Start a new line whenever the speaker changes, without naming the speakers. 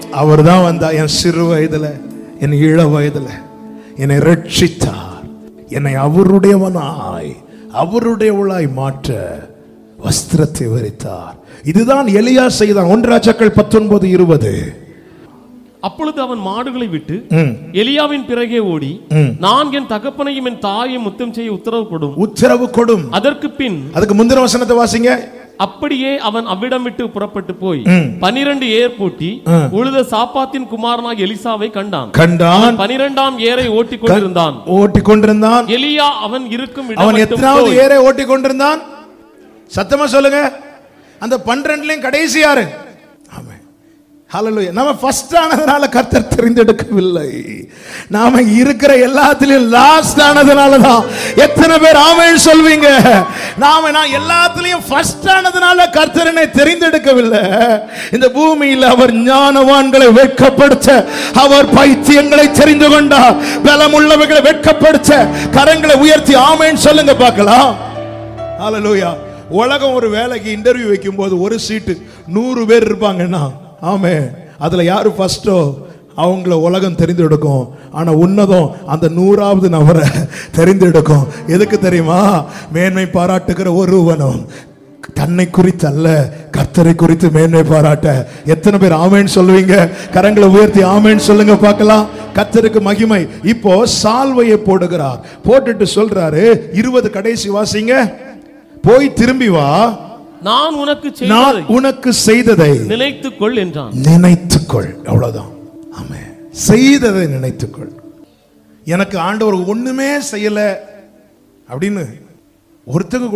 அவர் தான் வந்தா என் சிறு வயதுல என் இள வயதுல என்னை ரட்சித்தார் என்னை அவருடையவனாய் அவருடையவளாய் மாற்ற வஸ்திரத்தை விரித்தார் இதுதான் எலியா செய்தான் ஒன்றாச்சக்கள் பத்தொன்பது இருபது
அப்பொழுது அவன் மாடுகளை விட்டு
ம்.
எலியாவின் பிறகே ஓடி
ம்.
நான் என் தகப்பனையும் என் தாயையும் முத்தம் செய்ய உத்தரவு கொடும்
உத்தரவு கொடும்
அதற்கு பின்
அதுக்கு முந்தின வசனத்தை வாசிங்க
அப்படியே அவன் அவ்விடம் விட்டு புறப்பட்டு போய்
ம்.
பனிரெண்டு ஏர் பூட்டி
ம்.
உழுத சாப்பாத்தின் குமாரனாக எலிசாவை கண்டான்
கண்டான்
பனிரெண்டாம் ஏரை ஓட்டிக் கொண்டிருந்தான்
ஓட்டி கொண்டிருந்தான்
எலியா அவன் இருக்கும் இடம்
அவன்
மட்டும்
எத்தனாவது
போய்,
ஏரை ஓட்டி கொண்டிருந்தான் சத்தமா சொல்லுங்க அந்த பன்னிரெண்டுலயும் கடைசி யாரு ஆமென். ஹalleluya நாம ஃபர்ஸ்ட் ஆனதுனால கர்த்தர் தெரிந்தெடுக்கவில்லை நாம இருக்கிற எல்லாத்துலயும் லாஸ்ட் ஆனதுனால தான் எத்தனை பேர் ஆமென் சொல்வீங்க நாம நான் எல்லாத்துலயும் ஃபர்ஸ்ட் ஆனதுனால கர்த்தர் என்னை தெரிந்தெடுக்கவில்லை இந்த பூமியில் அவர் ஞானவான்களை வெட்கப்படுத்த அவர் பைத்தியங்களை தெரிந்து கொண்டார் பலமுள்ளவைகளை வெட்கப்படுத்த கரங்களை உயர்த்தி ஆமென் சொல்லுங்க பார்க்கலாம் ஹalleluya உலகம் ஒரு வேலைக்கு இன்டர்வியூ வைக்கும்போது ஒரு சீட்டு நூறு பேர் இருப்பாங்கன்னா ஆமே அதுல யாரு ஃபர்ஸ்டோ அவங்கள உலகம் தெரிந்தெடுக்கும் ஆனா உன்னதம் அந்த நூறாவது நபரை தெரிந்தெடுக்கும் எதுக்கு தெரியுமா மேன்மை பாராட்டுகிற ஒருவனும் தன்னை குறித்து அல்ல கர்த்தரை குறித்து மேன்மை பாராட்ட எத்தனை பேர் ஆமேன்னு சொல்லுவீங்க கரங்களை உயர்த்தி ஆமேன்னு சொல்லுங்க பார்க்கலாம் கர்த்தருக்கு மகிமை இப்போ சால்வையை போடுகிறார் போட்டுட்டு சொல்றாரு இருபது கடைசி வாசிங்க போய் திரும்பி வா
நான் உனக்கு
நான்
செய்ததை
உனக்கு செய்ததை
நினைத்துக் கொள் என்றான்
நினைத்துக்கொள் அவ்வளவுதான் ஆமே செய்ததை நினைத்துக்கொள் எனக்கு ஆண்டவர் ஒண்ணுமே செய்யல அப்படின்னு ஒருத்தங்க